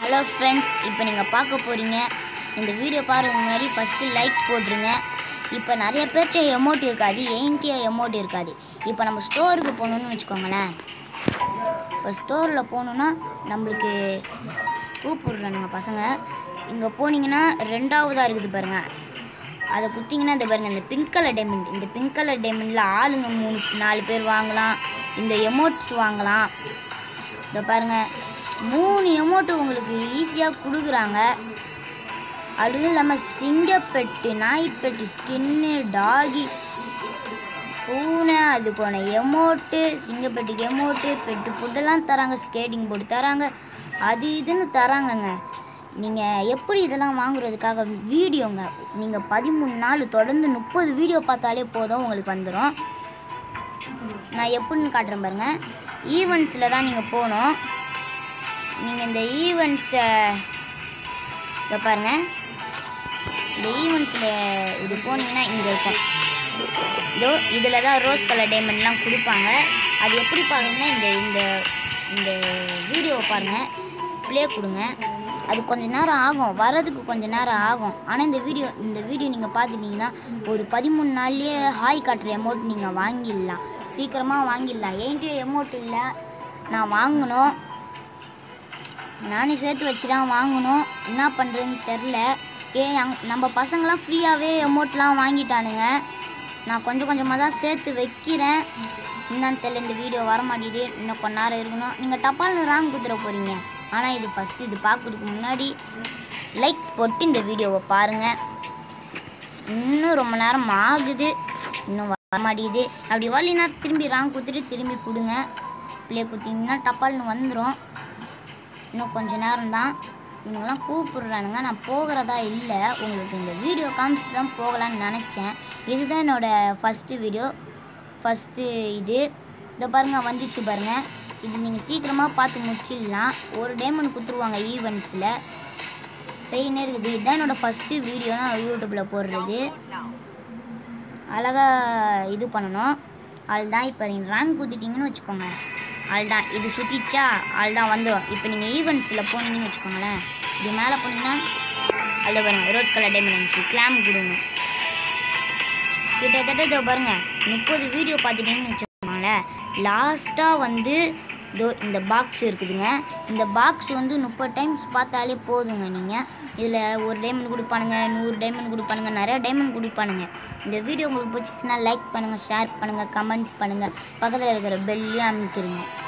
hello friends இப்போ நீங்கள் பார்க்க போகிறீங்க இந்த வீடியோ பாருங்க முன்னாடி ஃபஸ்ட்டு லைக் போட்டுருங்க இப்போ நிறைய பேர்கிட்ட எமௌண்ட் இருக்காது என்கிட்ட எமௌண்ட் இருக்காது இப்போ நம்ம ஸ்டோருக்கு போகணுன்னு வச்சுக்கோங்களேன் இப்போ ஸ்டோரில் போகணுன்னா நம்மளுக்கு கூப்பிடுறானுங்க பசங்க இங்கே போனீங்கன்னா ரெண்டாவதாக இருக்குது பாருங்கள் அதை குத்திங்கன்னா இந்த பாருங்கள் இந்த பிங்க் கலர் டைமண்ட் இந்த பிங்க் கலர் டைமண்டில் ஆளுங்க மூணு நாலு பேர் வாங்கலாம் இந்த எமோட்ஸ் வாங்கலாம் இதை பாருங்கள் மூணு எமௌண்ட்டு உங்களுக்கு ஈஸியாக கொடுக்குறாங்க அதுவும் இல்லாமல் சிங்கப்பெட்டு நாய்ப்பெட்டு ஸ்கின்னு டாகி பூனை அது போன எமௌண்ட்டு சிங்கப்பெட்டுக்கு எமௌண்ட்டு பெட்டு ஃபுட்டெல்லாம் தராங்க ஸ்கேட்டிங் போர்டு தராங்க அது இதுன்னு தராங்கங்க நீங்கள் எப்படி இதெல்லாம் வாங்குறதுக்காக வீடியோங்க நீங்கள் பதிமூணு நாள் தொடர்ந்து முப்பது வீடியோ பார்த்தாலே போதும் உங்களுக்கு வந்துடும் நான் எப்படின்னு காட்டுறேன் பாருங்க ஈவெண்ட்ஸில் தான் நீங்கள் போகணும் நீங்கள் இந்த ஈவெண்ட்ஸை இதை பாருங்க இந்த ஈவெண்ட்ஸில் இது போனீங்கன்னா இங்கே இருக்கும் இதோ இதில் தான் ரோஸ் கலர் டைமண்ட்லாம் கொடுப்பாங்க அது எப்படி பார்க்கணுன்னா இந்த இந்த இந்த வீடியோவை பாருங்கள் ப்ளே கொடுங்க அது கொஞ்ச நேரம் ஆகும் வரதுக்கு கொஞ்ச நேரம் ஆகும் ஆனால் இந்த வீடியோ இந்த வீடியோ நீங்கள் பார்த்துட்டிங்கன்னா ஒரு பதிமூணு நாள்லேயே ஹாய் காட்டுற அமௌண்ட் நீங்கள் வாங்கிடலாம் சீக்கிரமாக வாங்கிடலாம் என்கிட்ட அமௌண்ட் இல்லை நான் வாங்கணும் நானே சேர்த்து வச்சு தான் வாங்கணும் என்ன பண்ணுறதுன்னு தெரில ஏன் அங் நம்ம பசங்களாம் ஃப்ரீயாகவே அமௌண்ட்லாம் வாங்கிட்டானுங்க நான் கொஞ்சம் கொஞ்சமாக தான் சேர்த்து வைக்கிறேன் என்னன்னு தெரியல இந்த வீடியோ வர மாட்டேங்குது இன்னும் கொஞ்ச நேரம் இருக்கணும் நீங்கள் டப்பால்னு ராங் குத்துற போகிறீங்க ஆனால் இது ஃபஸ்ட்டு இது பார்க்கறதுக்கு முன்னாடி லைக் போட்டு இந்த வீடியோவை பாருங்கள் இன்னும் ரொம்ப நேரம் ஆகுது இன்னும் வர மாட்டேங்குது அப்படி வரலினா திரும்பி ராங் குத்துட்டு திரும்பி கொடுங்க ப்ளே குத்திங்கன்னா டப்பால்னு வந்துடும் இன்னும் கொஞ்ச நேரம் தான் இவங்கெல்லாம் கூப்பிடுறானுங்க நான் போகிறதா இல்லை உங்களுக்கு இந்த வீடியோ காமிச்சு தான் போகலான்னு நினச்சேன் இதுதான் என்னோடய ஃபஸ்ட்டு வீடியோ ஃபஸ்ட்டு இது இதை பாருங்கள் வந்துச்சு பாருங்கள் இது நீங்கள் சீக்கிரமாக பார்த்து முடிச்சிடலாம் ஒரு டைமண்ட் கொடுத்துருவாங்க ஈவெண்ட்ஸில் பெயினே இருக்குது இதுதான் என்னோடய ஃபஸ்ட்டு வீடியோ நான் யூடியூப்பில் போடுறது அழகாக இது பண்ணணும் அதுதான் இப்போ நீங்கள் ரேங்க் குத்திட்டீங்கன்னு வச்சுக்கோங்க அதுதான் இது சுற்றிச்சா அதுதான் வந்துடும் இப்போ நீங்கள் ஈவெண்ட்ஸில் போனீங்கன்னு வச்சுக்கோங்களேன் இது மேலே போனீங்கன்னா அதில் பாருங்க ரோஸ் கலர் டைமண்ட் வந்துச்சு கிளாம் கொடுங்க கிட்டத்தட்ட இதோ பாருங்க முப்பது வீடியோ பார்த்துட்டீங்கன்னு வச்சுக்கோங்களேன் லாஸ்ட்டாக வந்து இதோ இந்த பாக்ஸ் இருக்குதுங்க இந்த பாக்ஸ் வந்து முப்பது டைம்ஸ் பார்த்தாலே போதுங்க நீங்கள் இதில் ஒரு டைமண்ட் கொடுப்பானுங்க நூறு டைமண்ட் கொடுப்பானுங்க நிறையா டைமண்ட் கொடுப்பானுங்க இந்த வீடியோ உங்களுக்கு பிடிச்சிச்சுன்னா லைக் பண்ணுங்கள் ஷேர் பண்ணுங்கள் கமெண்ட் பண்ணுங்கள் பக்கத்தில் இருக்கிற பெல்லையும் அமைக்கிறீங்க